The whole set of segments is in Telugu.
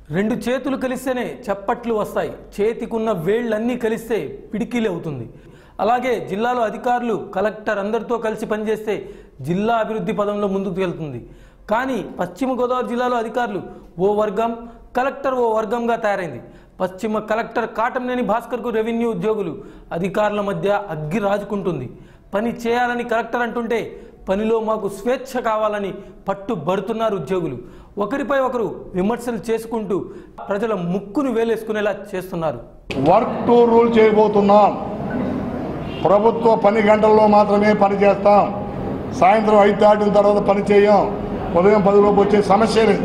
రెండు చేతులు కలిస్తేనే చప్పట్లు వస్తాయి చేతికున్న వేళ్ళన్నీ కలిస్తే పిడికిలి అవుతుంది అలాగే జిల్లాలో అధికారులు కలెక్టర్ అందరితో కలిసి పనిచేస్తే జిల్లా అభివృద్ధి పదంలో ముందుకు వెళ్తుంది కానీ పశ్చిమ గోదావరి జిల్లాలో అధికారులు ఓ వర్గం కలెక్టర్ ఓ వర్గంగా తయారైంది పశ్చిమ కలెక్టర్ కాటంనేని భాస్కర్కు రెవెన్యూ ఉద్యోగులు అధికారుల మధ్య అగ్గి రాజుకుంటుంది పని చేయాలని కలెక్టర్ అంటుంటే పనిలో మాకు స్వేచ్ఛ కావాలని పట్టుబడుతున్నారు ఉద్యోగులు ఒకరిపై ఒకరు విమర్శలు చేసుకుంటూ ప్రజల ముక్కును వేలేసుకునేలా చేస్తున్నారు వర్క్ టు రూల్ చేయబోతున్నాం ప్రభుత్వ పని గంటల్లో మాత్రమే పని చేస్తాం సాయంత్రం ఐదు దాటిన తర్వాత పని చేయం ఉదయం పదిలోపు వచ్చే సమస్య లేదు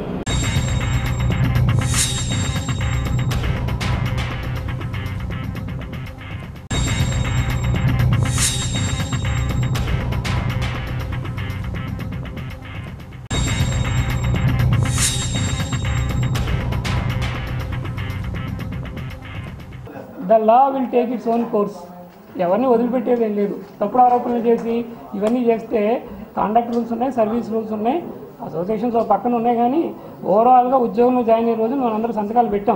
the law will take its own course ఎవరిని వదిలిపెట్టేది ఏం లేదు తప్పుడు ఆరోపణలు చేసి ఇవన్నీ చేస్తే కాండక్ట్ రూల్స్ ఉన్నాయి సర్వీస్ రూల్స్ ఉన్నాయి అసోసియేషన్స్ ఒక పక్కన ఉన్నాయి కానీ ఓవరాల్గా ఉద్యోగంలో జాయిన్ అయ్యే రోజు మనం అందరూ సంతకాలు పెట్టాం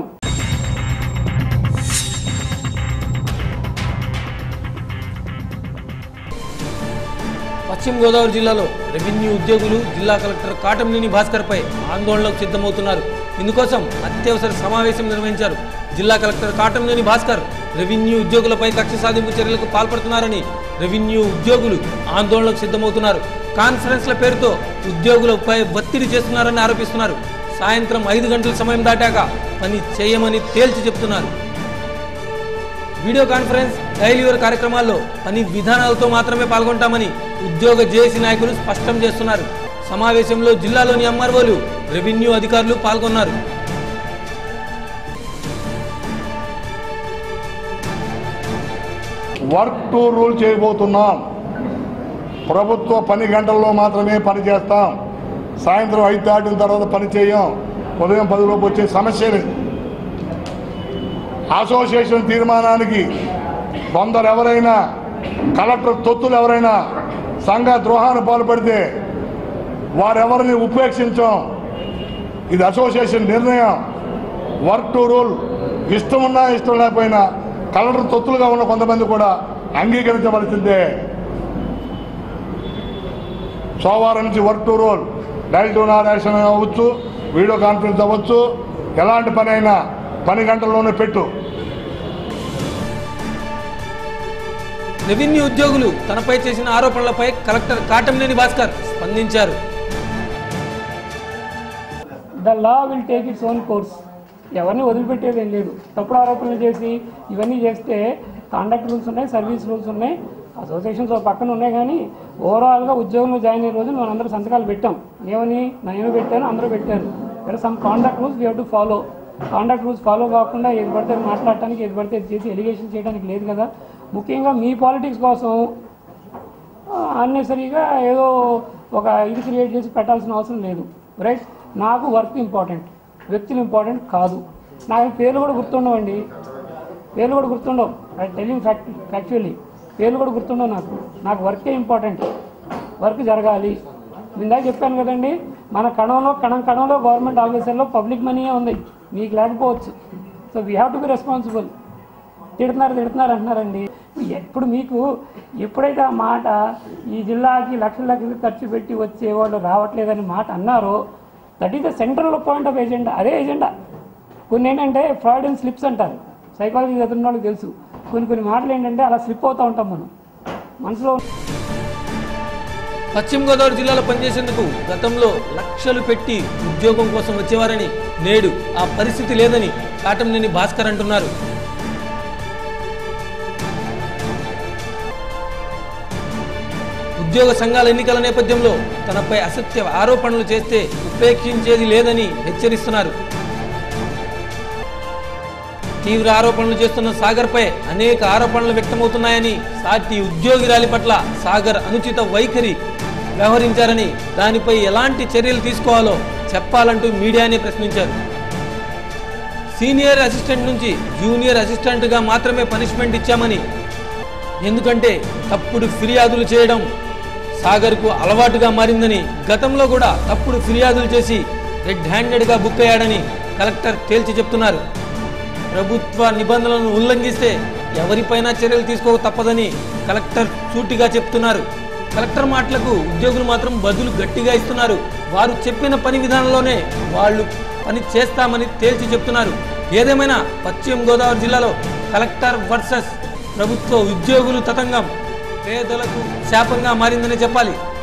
పశ్చిమ గోదావరి జిల్లాలో రెవెన్యూ ఉద్యోగులు జిల్లా కలెక్టర్ కాటంనేని భాస్కర్పై ఆందోళనకు సిద్ధమవుతున్నారు ఇందుకోసం అత్యవసర సమావేశం నిర్వహించారు జిల్లా కలెక్టర్ కాటంనేని భాస్కర్ రెవెన్యూ ఉద్యోగులపై కక్ష సాధింపు చర్యలకు పాల్పడుతున్నారని రెవెన్యూ ఉద్యోగులు ఆందోళనకు సిద్ధమవుతున్నారు కాన్ఫరెన్స్ల పేరుతో ఉద్యోగులపై ఒత్తిడి చేస్తున్నారని ఆరోపిస్తున్నారు సాయంత్రం ఐదు గంటల సమయం దాటాక పని చేయమని తేల్చి చెప్తున్నారు వీడియో కాన్ఫరెన్స్ డైలీ యువర్ కార్యక్రమాల్లో పని విధానాలతో మాత్రమే పాల్గొంటామని ఉద్యోగ జేఏసీ నాయకులు స్పష్టం చేస్తున్నారు సమావేశంలో జిల్లాలోని ఎంఆర్ఓలు రెవెన్యూ అధికారులు పాల్గొన్నారు వర్క్ టు రూల్ చేయబోతున్నాం ప్రభుత్వ పని గంటల్లో మాత్రమే పని చేస్తాం సాయంత్రం ఐదు దాటిన తర్వాత పని చేయం ఉదయం పదిలోపు వచ్చే సమస్య లేదు అసోసియేషన్ తీర్మానానికి కొందరు ఎవరైనా కలెక్టర్ తొత్తులు ఎవరైనా సంఘ ద్రోహాన్ని పాల్పడితే వారెవరిని ఉపేక్షించాం ఇది అసోసియేషన్ నిర్ణయం వర్క్ టు రూల్ ఇష్టం ఉన్నా ఇష్టం లేకపోయినా కలెక్టర్ తొత్తులుగా ఉన్న కొంతమంది కూడా అంగీకరించవలసిందే సోమవారం నుంచి work to rule dial to not action అవ్వచ్చు వీడియో కాన్ఫరెన్స్ అవ్వచ్చు ఎలాంటి పని అయినా పని గంటల్లోనే పెట్టు రెవెన్యూ ఉద్యోగులు తనపై చేసిన ఆరోపణలపై కలెక్టర్ కాటంనేని భాస్కర్ స్పందించారు the law will take its own course ఎవరిని వదిలిపెట్టేది ఏం లేదు తప్పుడు ఆరోపణలు చేసి ఇవన్నీ చేస్తే కాండక్ట్ రూల్స్ ఉన్నాయి సర్వీస్ రూల్స్ ఉన్నాయి అసోసియేషన్స్ ఒక పక్కన ఉన్నాయి కానీ ఓవరాల్గా ఉద్యోగంలో జాయిన్ అయ్యే రోజు మనం అందరూ సంతకాలు పెట్టాం ఏమని నేను పెట్టాను అందరూ పెట్టారు ఇక్కడ some conduct rules we have to follow conduct rules follow కాకుండా ఏది పడితే అది మాట్లాడటానికి ఏది పడితే అది చేసి ఎలిగేషన్ చేయడానికి లేదు కదా ముఖ్యంగా మీ పాలిటిక్స్ కోసం అన్నెసరీగా ఏదో ఒక ఇది క్రియేట్ చేసి పెట్టాల్సిన అవసరం లేదు రైట్ నాకు వర్క్ ఇంపార్టెంట్ వ్యక్తులు ఇంపార్టెంట్ కాదు నాకు పేర్లు కూడా గుర్తుండవండి పేర్లు కూడా గుర్తుండవు టెలింగ్ ఫ్యాక్ట్ యాక్చువల్లీ పేర్లు కూడా గుర్తుండవు నాకు నాకు వర్కే ఇంపార్టెంట్ వర్క్ జరగాలి ఇందాక చెప్పాను కదండి మన కణంలో కణం కణంలో గవర్నమెంట్ ఆఫీసర్లో పబ్లిక్ మనీయే ఉంది మీకు లేకపోవచ్చు so we have to be responsible తిడుతున్నారు తిడుతున్నారు అంటున్నారండి ఎప్పుడు మీకు ఎప్పుడైతే ఆ మాట ఈ జిల్లాకి లక్షల లక్షలు ఖర్చు పెట్టి వచ్చేవాళ్ళు రావట్లేదని మాట అన్నారో that is the central point of agenda అదే ఎజెండా కొన్ని ఏంటంటే ఫ్రాడ్ అండ్ స్లిప్స్ అంటారు సైకాలజీ చదివిన వాళ్ళకి తెలుసు కొన్ని కొన్ని మాటలు ఏంటంటే అలా స్లిప్ అవుతూ ఉంటాం మనం మనసులో పశ్చిమ గోదావరి జిల్లాలో పనిచేసేందుకు గతంలో లక్షలు పెట్టి ఉద్యోగం కోసం వచ్చేవారని నేడు ఆ పరిస్థితి లేదని కాటంనేని భాస్కర్ అంటున్నారు ఉద్యోగ సంఘాల ఎన్నికల నేపథ్యంలో తనపై అసత్య ఆరోపణలు చేస్తే ఉపేక్షించేది లేదని హెచ్చరిస్తున్నారు తీవ్ర ఆరోపణలు చేస్తున్న సాగర్పై అనేక ఆరోపణలు వ్యక్తమవుతున్నాయని సాటి ఉద్యోగిరాలి పట్ల సాగర్ అనుచిత వైఖరి వ్యవహరించారని దానిపై ఎలాంటి చర్యలు తీసుకోవాలో చెప్పాలంటూ మీడియానే ప్రశ్నించారు సీనియర్ అసిస్టెంట్ నుంచి జూనియర్ అసిస్టెంట్గా మాత్రమే పనిష్మెంట్ ఇచ్చామని ఎందుకంటే తప్పుడు ఫిర్యాదులు చేయడం సాగర్కు అలవాటుగా మారిందని గతంలో కూడా తప్పుడు ఫిర్యాదులు చేసి రెడ్ హ్యాండెడ్గా బుక్ అయ్యాడని కలెక్టర్ తేల్చి చెప్తున్నారు ప్రభుత్వ నిబంధనలను ఉల్లంఘిస్తే ఎవరిపైనా చర్యలు తీసుకోక తప్పదని కలెక్టర్ సూటిగా చెప్తున్నారు కలెక్టర్ మాటలకు ఉద్యోగులు మాత్రం బదులు గట్టిగా ఇస్తున్నారు వారు చెప్పిన పని విధానంలోనే వాళ్ళు పని చేస్తామని తేల్చి చెప్తున్నారు ఏదేమైనా పశ్చిమ గోదావరి జిల్లాలో కలెక్టర్ వర్సెస్ ప్రభుత్వ ఉద్యోగులు తతంగం పేదలకు శాపంగా మారిందని చెప్పాలి